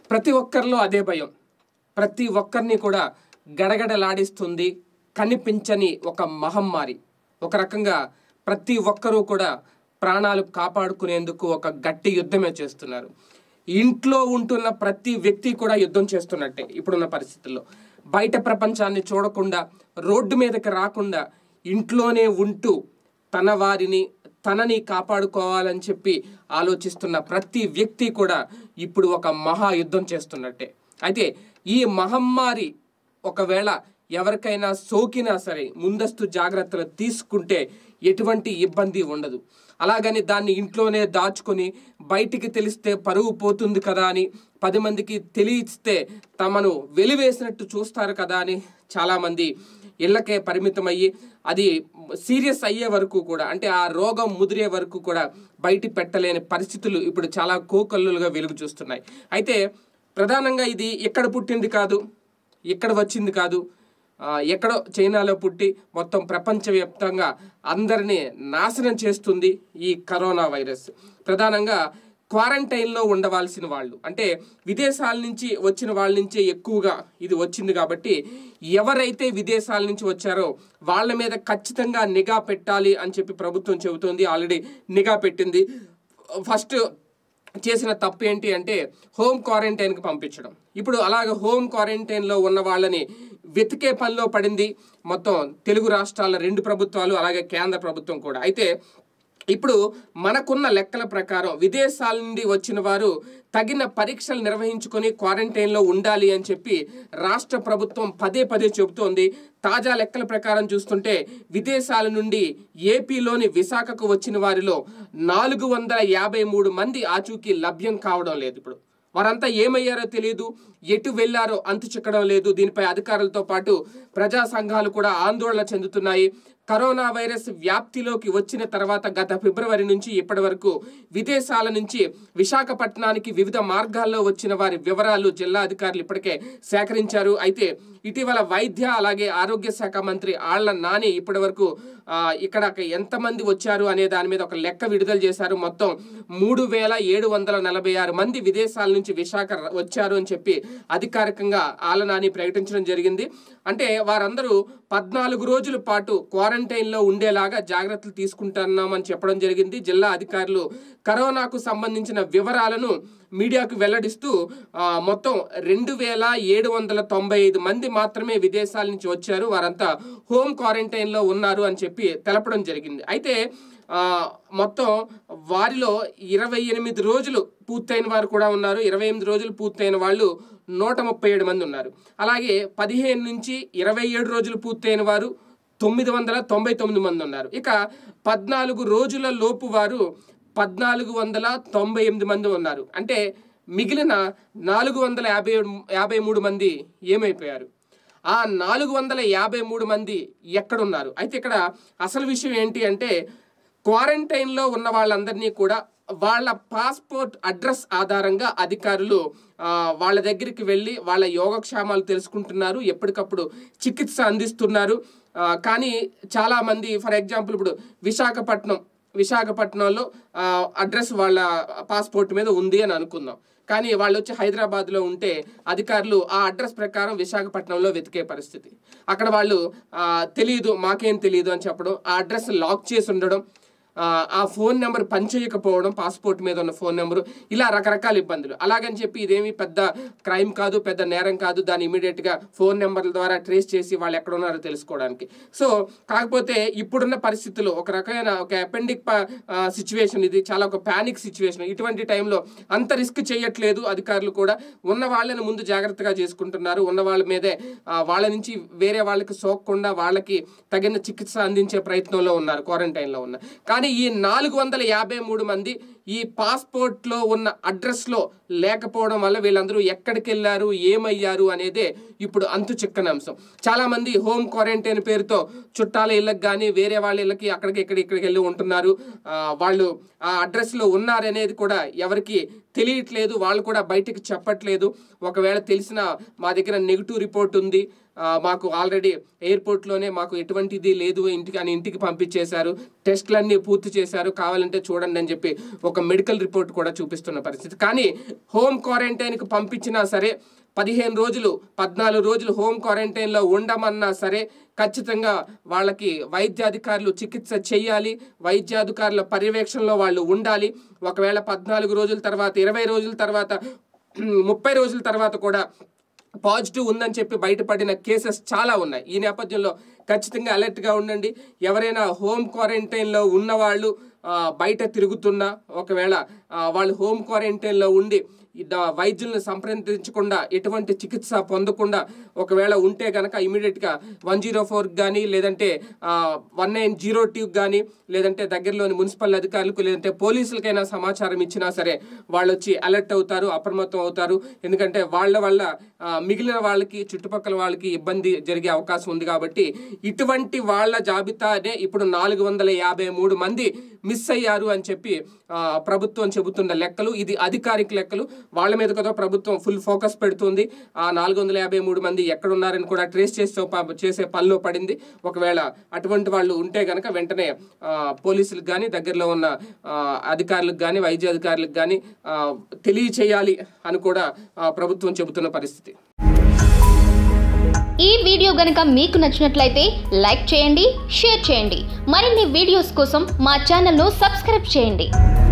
ప్రతి ఒక్కరిలో అదే భయం ప్రతి ఒక్కరిని కూడా గడగడలాడిస్తుంది కనిపించని ఒక మహమ్మారి ఒక రకంగా ప్రతి ఒక్కరూ కూడా ప్రాణాలు కాపాడుకునేందుకు ఒక గట్టి యుద్ధమే చేస్తున్నారు ఇంట్లో ఉంటున్న ప్రతి వ్యక్తి కూడా యుద్ధం చేస్తున్నట్టే ఇప్పుడున్న పరిస్థితుల్లో బయట ప్రపంచాన్ని చూడకుండా రోడ్డు మీదకి రాకుండా ఇంట్లోనే ఉంటూ తన వారిని తనని కాపాడుకోవాలని చెప్పి ఆలోచిస్తున్న ప్రతి వ్యక్తి కూడా ఇప్పుడు ఒక మహా యుద్ధం చేస్తున్నట్టే అయితే ఈ మహమ్మారి ఒకవేళ ఎవరికైనా సోకినా సరే ముందస్తు జాగ్రత్తలు తీసుకుంటే ఎటువంటి ఇబ్బంది ఉండదు అలాగని దాన్ని ఇంట్లోనే దాచుకొని బయటికి తెలిస్తే పరువు పోతుంది కదా అని పది మందికి తెలియిస్తే తమను వెలివేసినట్టు చూస్తారు కదా అని చాలామంది ఇళ్ళకే పరిమితమయ్యి అది సీరియస్ అయ్యే వరకు కూడా అంటే ఆ రోగం ముదిరే వరకు కూడా బయట పెట్టలేని పరిస్థితులు ఇప్పుడు చాలా కోకల్లులుగా వెలుగు చూస్తున్నాయి అయితే ప్రధానంగా ఇది ఎక్కడ పుట్టింది కాదు ఎక్కడ వచ్చింది కాదు ఆ, ఎక్కడో చైనాలో పుట్టి మొత్తం ప్రపంచవ్యాప్తంగా అందరినీ నాశనం చేస్తుంది ఈ కరోనా వైరస్ ప్రధానంగా క్వారంటైన్లో ఉండవలసిన వాళ్ళు అంటే విదేశాల నుంచి వచ్చిన వాళ్ళ నుంచే ఎక్కువగా ఇది వచ్చింది కాబట్టి ఎవరైతే విదేశాల నుంచి వచ్చారో వాళ్ళ మీద ఖచ్చితంగా నిఘా పెట్టాలి అని చెప్పి ప్రభుత్వం చెబుతోంది ఆల్రెడీ నిఘా పెట్టింది ఫస్ట్ చేసిన తప్పు ఏంటి అంటే హోమ్ క్వారంటైన్కి పంపించడం ఇప్పుడు అలాగ హోమ్ క్వారంటైన్లో ఉన్న వాళ్ళని వెతికే పనిలో పడింది మొత్తం తెలుగు రాష్ట్రాల రెండు ప్రభుత్వాలు అలాగే కేంద్ర ప్రభుత్వం కూడా అయితే ఇప్పుడు మనకున్న లెక్కల ప్రకారం విదేశాల నుండి వచ్చిన వారు తగిన పరీక్షలు నిర్వహించుకొని క్వారంటైన్లో ఉండాలి అని చెప్పి రాష్ట్ర ప్రభుత్వం పదే పదే చెబుతోంది తాజా లెక్కల ప్రకారం చూస్తుంటే విదేశాల నుండి ఏపీలోని విశాఖకు వచ్చిన వారిలో నాలుగు వందల యాభై మూడు మంది ఆచూకీ లభ్యం కావడం లేదు ఇప్పుడు వారంతా ఏమయ్యారో తెలియదు ఎటు వెళ్లారో అంతు చిక్కడం లేదు దీనిపై అధికారులతో పాటు ప్రజా సంఘాలు కూడా ఆందోళన చెందుతున్నాయి కరోనా వైరస్ వ్యాప్తిలోకి వచ్చిన తర్వాత గత ఫిబ్రవరి నుంచి ఇప్పటి వరకు విదేశాల నుంచి విశాఖపట్నానికి వివిధ మార్గాల్లో వచ్చిన వారి వివరాలు జిల్లా అధికారులు ఇప్పటికే సేకరించారు అయితే ఇటీవల వైద్య అలాగే ఆరోగ్య శాఖ మంత్రి ఆళ్ల నాని ఇప్పటి వరకు ఇక్కడ ఎంతమంది వచ్చారు అనే దాని మీద ఒక లెక్క విడుదల చేశారు మొత్తం మూడు వేల ఏడు వందల నలభై ఆరు మంది విదేశాల నుంచి విశాఖ ర- వచ్చారు అని చెప్పి అధికారికంగా ఆళ్ల నాని ప్రకటించడం జరిగింది అంటే వారందరూ పద్నాలుగు రోజుల పాటు క్వారంటైన్లో ఉండేలాగా జాగ్రత్తలు తీసుకుంటున్నామని చెప్పడం జరిగింది జిల్లా అధికారులు కరోనాకు సంబంధించిన వివరాలను మీడియాకు వెల్లడిస్తూ ఆ, మొత్తం రెండు వేల ఏడు వందల తొంభై ఐదు మంది మాత్రమే విదేశాల నుంచి వచ్చారు వారంతా హోమ్ క్వారంటైన్లో ఉన్నారు అని చెప్పి తెలపడం జరిగింది అయితే ఆ, మొత్తం వారిలో ఇరవై ఎనిమిది రోజులు పూర్తయిన వారు కూడా ఉన్నారు ఇరవై ఎనిమిది రోజులు పూర్తయిన వాళ్ళు నూట ముప్పై ఏడు మంది ఉన్నారు అలాగే పదిహేను నుంచి ఇరవై ఏడు రోజులు పూర్తయిన వారు తొమ్మిది వందల తొంభై తొమ్మిది మంది ఉన్నారు ఇక పద్నాలుగు రోజుల లోపు వారు పద్నాలుగు వందల తొంభై ఎనిమిది మంది ఉన్నారు అంటే మిగిలిన నాలుగు వందల యాభై ఏడు యాభై మూడు మంది ఏమైపోయారు ఆ నాలుగు వందల యాభై మూడు మంది ఎక్కడున్నారు అయితే ఇక్కడ అసలు విషయం ఏంటి అంటే క్వారంటైన్లో ఉన్న వాళ్ళందరినీ కూడా వాళ్ళ పాస్పోర్ట్ అడ్రస్ ఆధారంగా అధికారులు ఆ, వాళ్ళ దగ్గరికి వెళ్ళి వాళ్ళ యోగక్షేమాలు తెలుసుకుంటున్నారు ఎప్పటికప్పుడు చికిత్స అందిస్తున్నారు ఆ, కానీ చాలామంది ఫర్ ఎగ్జాంపుల్ ఇప్పుడు విశాఖపట్నం విశాఖపట్నంలో ఆ, అడ్రస్ వాళ్ళ పాస్పోర్ట్ మీద ఉంది అని అనుకుందాం కానీ వాళ్ళు వచ్చి హైదరాబాద్లో ఉంటే అధికారులు ఆ అడ్రస్ ప్రకారం విశాఖపట్నంలో వెతికే పరిస్థితి అక్కడ వాళ్ళు ఆ, తెలియదు మాకేం తెలియదు అని చెప్పడం ఆ అడ్రస్ లాక్ చేసి ఉండడం ఆ, ఆ ఫోన్ నెంబర్ పనిచేయకపోవడం పాస్పోర్ట్ మీద ఉన్న ఫోన్ నెంబరు ఇలా రకరకాల ఇబ్బందులు అలాగని చెప్పి ఇదేమి పెద్ద క్రైమ్ కాదు పెద్ద నేరం కాదు దాన్ని ఇమీడియట్గా ఫోన్ నెంబర్ల ద్వారా ట్రేస్ చేసి వాళ్ళు ఎక్కడ ఉన్నారో తెలుసుకోవడానికి సో కాకపోతే ఇప్పుడున్న పరిస్థితుల్లో ఒక రకమైన ఒక అపెండిక్ సిచ్యువేషన్ ఇది చాలా ఒక ప్యానిక్ సిచ్యువేషన్ ఇటువంటి టైంలో అంత రిస్క్ చేయట్లేదు అధికారులు కూడా ఉన్న వాళ్ళని ముందు జాగ్రత్తగా చేసుకుంటున్నారు ఉన్న వాళ్ళ మీదే ఆ, వాళ్ళ నుంచి వేరే వాళ్ళకి సోకకుండా వాళ్ళకి తగిన చికిత్స అందించే ప్రయత్నంలో ఉన్నారు క్వారంటైన్లో ఉన్నారు కానీ ఈ నాలుగు వందల యాభై మూడు మంది ఈ పాస్పోర్ట్లో ఉన్న అడ్రస్లో లేకపోవడం వల్ల వీళ్ళందరూ ఎక్కడికి వెళ్ళారు ఏమయ్యారు అనేదే ఇప్పుడు అంతు చిక్కని అంశం చాలామంది హోమ్ క్వారంటైన్ పేరుతో చుట్టాల ఇళ్ళకి కానీ వేరే వాళ్ళ ఇళ్ళకి అక్కడికి ఇక్కడికి ఇక్కడికి వెళ్ళి ఉంటున్నారు ఆ, వాళ్ళు ఆ అడ్రస్లో ఉన్నారనేది కూడా ఎవరికి తెలియట్లేదు వాళ్ళు కూడా బయటికి చెప్పట్లేదు ఒకవేళ తెలిసిన మా దగ్గర నెగిటివ్ రిపోర్ట్ ఉంది ఆ, మాకు ఆల్రెడీ ఎయిర్పోర్ట్లోనే మాకు ఎటువంటిది లేదు ఇంటికి అని ఇంటికి పంపించేశారు టెస్ట్లన్నీ పూర్తి చేశారు కావాలంటే చూడండి అని చెప్పి ఒక మెడికల్ రిపోర్ట్ కూడా చూపిస్తున్న పరిస్థితి కానీ హోమ్ క్వారంటైన్కి పంపించినా సరే పదిహేను రోజులు పద్నాలుగు రోజులు హోమ్ క్వారంటైన్లో ఉండమన్నా సరే ఖచ్చితంగా వాళ్ళకి వైద్యాధికారులు చికిత్స చేయాలి వైద్యాధికారుల పర్యవేక్షణలో వాళ్ళు ఉండాలి ఒకవేళ పద్నాలుగు రోజుల తర్వాత ఇరవై రోజుల తర్వాత ముప్పై రోజుల తర్వాత కూడా పాజిటివ్ ఉందని చెప్పి బయటపడిన కేసెస్ చాలా ఉన్నాయి ఈ నేపథ్యంలో ఖచ్చితంగా అలర్ట్గా ఉండండి ఎవరైనా హోమ్ క్వారంటైన్లో ఉన్నవాళ్ళు ఆ, బయట తిరుగుతున్నా ఒకవేళ ఆ, వాళ్ళు హోమ్ క్వారంటైన్లో ఉండి ఈ ద- వైద్యులను సంప్రదించకుండా ఎటువంటి చికిత్స పొందకుండా ఒకవేళ ఉంటే కనుక ఇమీడియట్గా వన్ జీరో ఫోర్కి కానీ లేదంటే వన్ నైన్ జీరో టూకి కానీ లేదంటే దగ్గరలోని మున్సిపల్ అధికారులకు లేదంటే పోలీసులకైనా సమాచారం ఇచ్చినా సరే వాళ్ళు వచ్చి అలర్ట్ అవుతారు అప్రమత్తం అవుతారు ఎందుకంటే వాళ్ళ వల్ల ఆ, మిగిలిన వాళ్ళకి చుట్టుపక్కల వాళ్ళకి ఇబ్బంది జరిగే అవకాశం ఉంది కాబట్టి ఇటువంటి వాళ్ళ జాబితానే ఇప్పుడు నాలుగు వందల యాభై మూడు మంది మిస్ అయ్యారు అని చెప్పి ఆ, ప్రభుత్వం చెబుతున్న లెక్కలు ఇది అధికారిక లెక్కలు వాళ్ళ మీద కూడా ప్రభుత్వం ఫుల్ ఫోకస్ పెడుతుంది ఆ నాలుగు వందల యాభై మూడు మంది ఎక్కడున్నారని కూడా ట్రేస్ చేసే ప- చేసే పనిలో పడింది ఒకవేళ అటువంటి వాళ్ళు ఉంటే గనక వెంటనే ఆ, పోలీసులకు కానీ దగ్గరలో ఉన్న ఆ, అధికారులకు కానీ వైద్య అధికారులకు కానీ ఆ, తెలియచేయాలి అని కూడా ఆ, ప్రభుత్వం చెబుతున్న పరిస్థితి ఈ వీడియో గనక మీకు నచ్చినట్లయితే లైక్ చేయండి షేర్ చేయండి మరిన్ని వీడియోస్ కోసం మా ఛానల్ను సబ్స్క్రైబ్ చేయండి